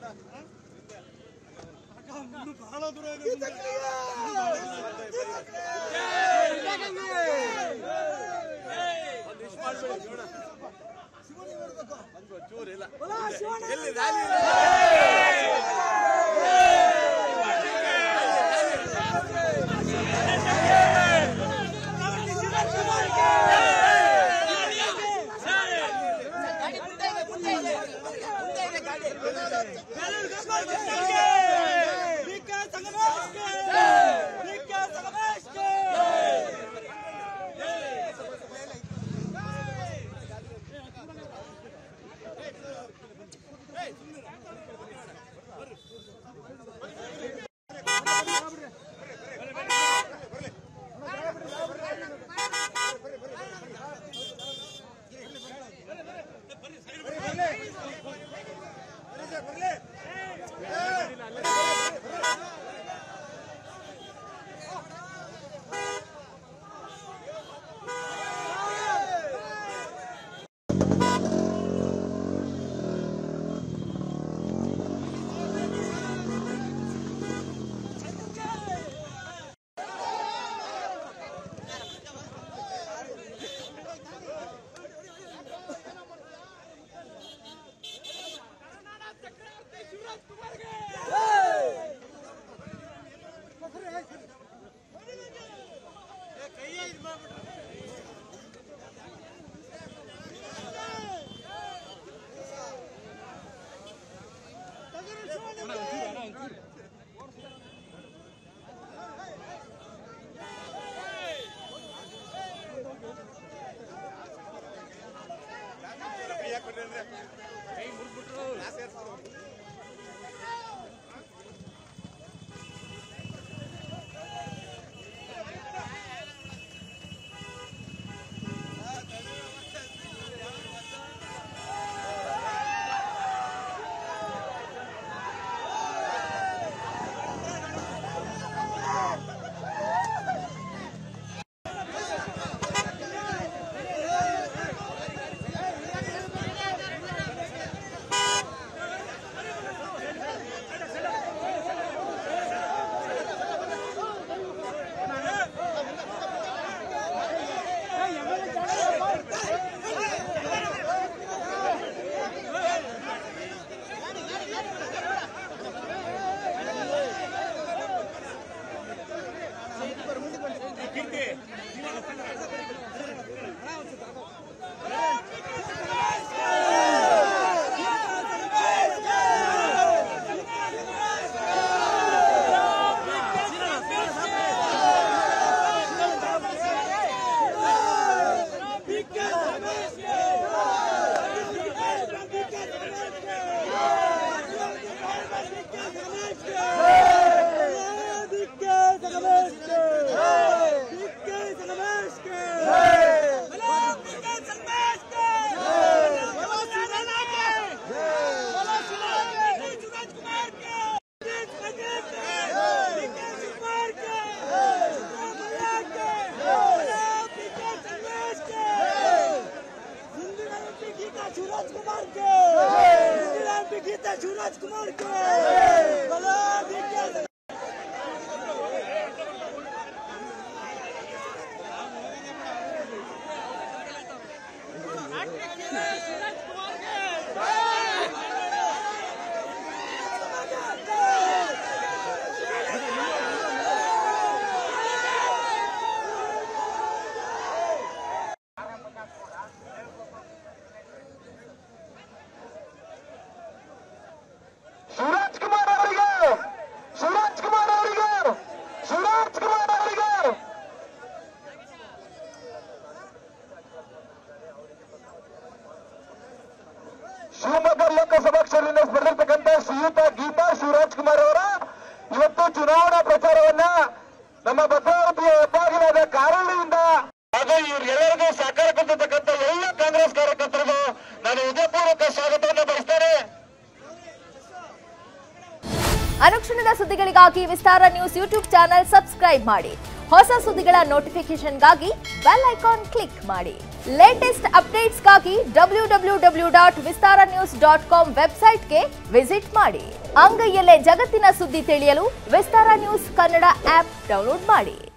शिवराज कुमार के गीता शिवराज कुमार के भला विज्ञान ಶಿವರಾಜ್ ಕುಮಾರ್ ಅವರಿಗೆ ಶಿವರಾಜ್ ಕುಮಾರ್ ಅವರಿಗೆ ಶಿವರಾಜ್ ಕುಮಾರ್ ಅವರಿಗೆ ಶಿವಮೊಗ್ಗ ಲೋಕಸಭಾ ಕ್ಷೇತ್ರದಿಂದ ಸ್ಪರ್ಧಿರ್ತಕ್ಕಂಥ ಶ್ರೀಯುತ ಗೀತಾ ಶಿವರಾಜ್ ಕುಮಾರ್ ಅವರ ಇವತ್ತು ಚುನಾವಣಾ ಪ್ರಚಾರವನ್ನ ನಮ್ಮ ಭದ್ರಾವತಿಯ ಹೆಬ್ಬಾಗಿಲಾದ ಕಾರಣಿಯಿಂದ ಹಾಗೂ ಇವರಿಗೆಲ್ಲರಿಗೂ ಸಹಕಾರ ಕೊಟ್ಟಿರ್ತಕ್ಕಂಥ ಎಲ್ಲ ಕಾಂಗ್ರೆಸ್ ಕಾರ್ಯಕರ್ತರಿಗೂ ನಾನು ಹೃದಯಪೂರ್ವಕ ಸ್ವಾಗತವನ್ನು ಬಯಸ್ತೇನೆ ಅನುಕ್ಷಣದ ಸುದ್ದಿಗಳಿಗಾಗಿ Vistara news YouTube channel subscribe ಮಾಡಿ ಹೊಸ ಸುದ್ದಿಗಳ ನೋಟಿಫಿಕೇಶನ್ಗಾಗಿ ಬೆಲ್ ಐಕಾನ್ ಕ್ಲಿಕ್ ಮಾಡಿ ಲೇಟೆಸ್ಟ್ ಅಪ್ಡೇಟ್ಸ್ಗಾಗಿ W W W dot Vistara news dot com ವೆಬ್ಸೈಟ್ಗೆ ವಿಸಿಟ್ ಮಾಡಿ ಅಂಗೈಯಲ್ಲೇ ಜಗತ್ತಿನ ಸುದ್ದಿ ತಿಳಿಯಲು Vistara news Kannada app download ಮಾಡಿ